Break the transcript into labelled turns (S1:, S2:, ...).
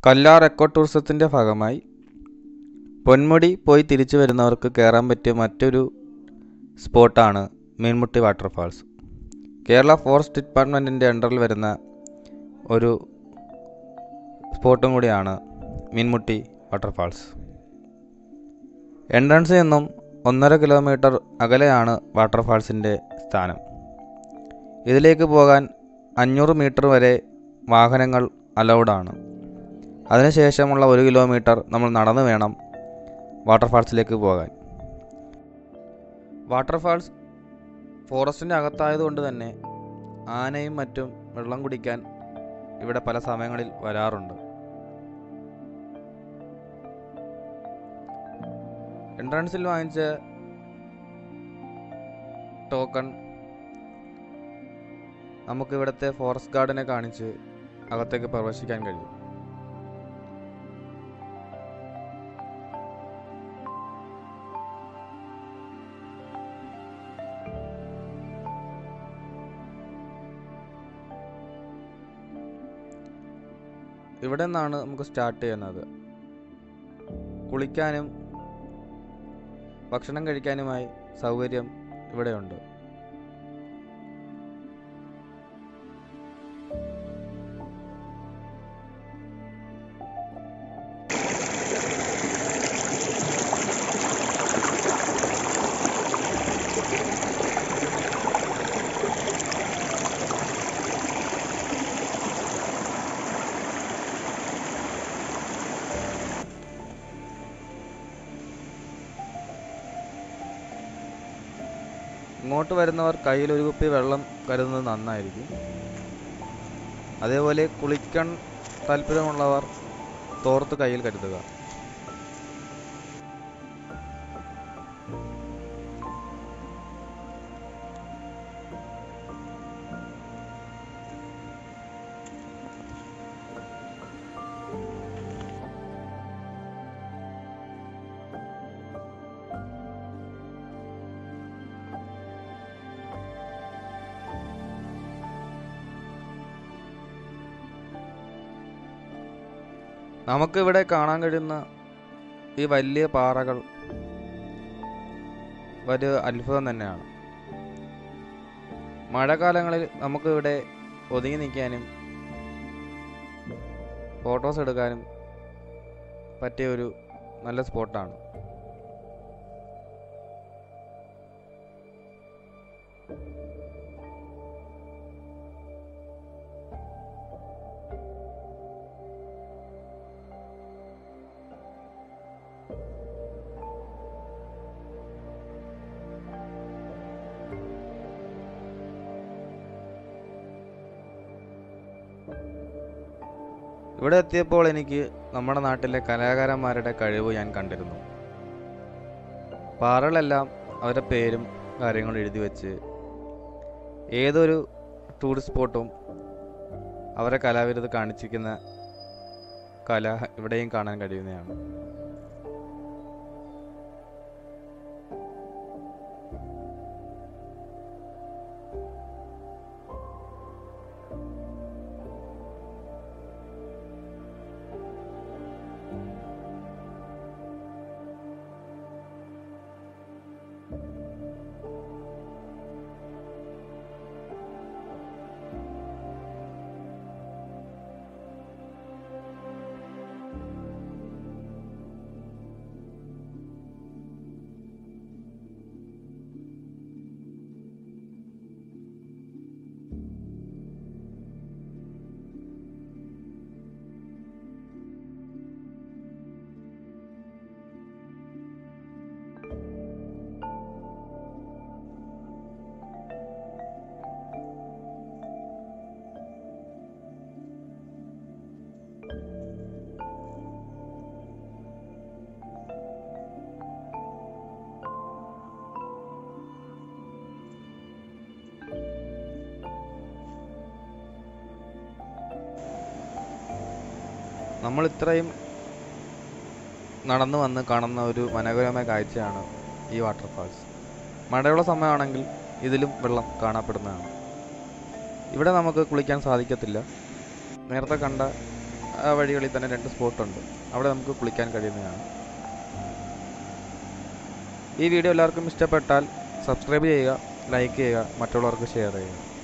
S1: Kallar echo ടൂറിസത്തിൻ്റെ ഭാഗമായി പൊന്മുടി പോയി തിരിച്ചു വരുന്നവർക്ക് കയറാൻ പറ്റിയ മറ്റൊരു സ്പോട്ടാണ് മീൻമുട്ടി വാട്ടർഫാൾസ് കേരള ഫോറസ്റ്റ് ഡിപ്പാർട്ട്മെൻറ്റിൻ്റെ അണ്ടറിൽ വരുന്ന ഒരു സ്പോട്ടും കൂടിയാണ് മീൻമുട്ടി വാട്ടർഫാൾസ് എൻട്രൻസിൽ നിന്നും ഒന്നര കിലോമീറ്റർ അകലെയാണ് വാട്ടർഫാൾസിൻ്റെ സ്ഥാനം ഇതിലേക്ക് പോകാൻ അഞ്ഞൂറ് മീറ്റർ വരെ വാഹനങ്ങൾ അലൗഡാണ് അതിനുശേഷമുള്ള ഒരു കിലോമീറ്റർ നമ്മൾ നടന്നു വേണം വാട്ടർഫാൾസിലേക്ക് പോകാൻ വാട്ടർഫാൾസ് ഫോറസ്റ്റിൻ്റെ അകത്തായതുകൊണ്ട് തന്നെ ആനയും മറ്റും വെള്ളം കുടിക്കാൻ ഇവിടെ പല സമയങ്ങളിൽ വരാറുണ്ട് എൻട്രൻസിൽ വാങ്ങിച്ച ടോക്കൺ നമുക്ക് ഇവിടുത്തെ ഫോറസ്റ്റ് ഗാർഡിനെ കാണിച്ച് അകത്തേക്ക് പ്രവേശിക്കാൻ കഴിയും ഇവിടെ നിന്നാണ് നമുക്ക് സ്റ്റാർട്ട് ചെയ്യുന്നത് കുളിക്കാനും ഭക്ഷണം കഴിക്കാനുമായി സൗകര്യം ഇവിടെയുണ്ട് ഇങ്ങോട്ട് വരുന്നവർ കയ്യിൽ ഒരു കുപ്പി വെള്ളം കരുതുന്നത് നന്നായിരിക്കും അതേപോലെ കുളിക്കാൻ താല്പര്യമുള്ളവർ തോർത്ത് കയ്യിൽ കരുതുക നമുക്കിവിടെ കാണാൻ കഴിയുന്ന ഈ വലിയ പാറകൾ ഒരു അത്ഭുതം തന്നെയാണ് മഴക്കാലങ്ങളിൽ നമുക്കിവിടെ ഒതുങ്ങി നിൽക്കാനും ഫോട്ടോസ് എടുക്കാനും പറ്റിയ ഒരു നല്ല സ്പോട്ടാണ് ഇവിടെ എത്തിയപ്പോൾ എനിക്ക് നമ്മുടെ നാട്ടിലെ കലാകാരന്മാരുടെ കഴിവ് ഞാൻ കണ്ടിരുന്നു പാറകളെല്ലാം അവരുടെ പേരും കാര്യങ്ങളും എഴുതി വെച്ച് ഏതൊരു ടൂറിസ്റ്റ് സ്പോട്ടും അവരെ കലാവിരുത് കാണിച്ചിരിക്കുന്ന കല ഇവിടെയും കാണാൻ കഴിയുന്നതാണ് നമ്മൾ ഇത്രയും നടന്നു വന്ന് കാണുന്ന ഒരു മനോഹരമായ കാഴ്ചയാണ് ഈ വാട്ടർഫാൾസ് മഴയുള്ള സമയമാണെങ്കിൽ ഇതിലും വെള്ളം കാണപ്പെടുന്നതാണ് ഇവിടെ നമുക്ക് കുളിക്കാൻ സാധിക്കത്തില്ല നേരത്തെ കണ്ട ആ വഴികളിൽ തന്നെ രണ്ട് സ്പോട്ടുണ്ട് അവിടെ നമുക്ക് കുളിക്കാൻ കഴിയുന്നതാണ് ഈ വീഡിയോ എല്ലാവർക്കും ഇഷ്ടപ്പെട്ടാൽ സബ്സ്ക്രൈബ് ചെയ്യുക ലൈക്ക് ചെയ്യുക മറ്റുള്ളവർക്ക് ഷെയർ ചെയ്യുക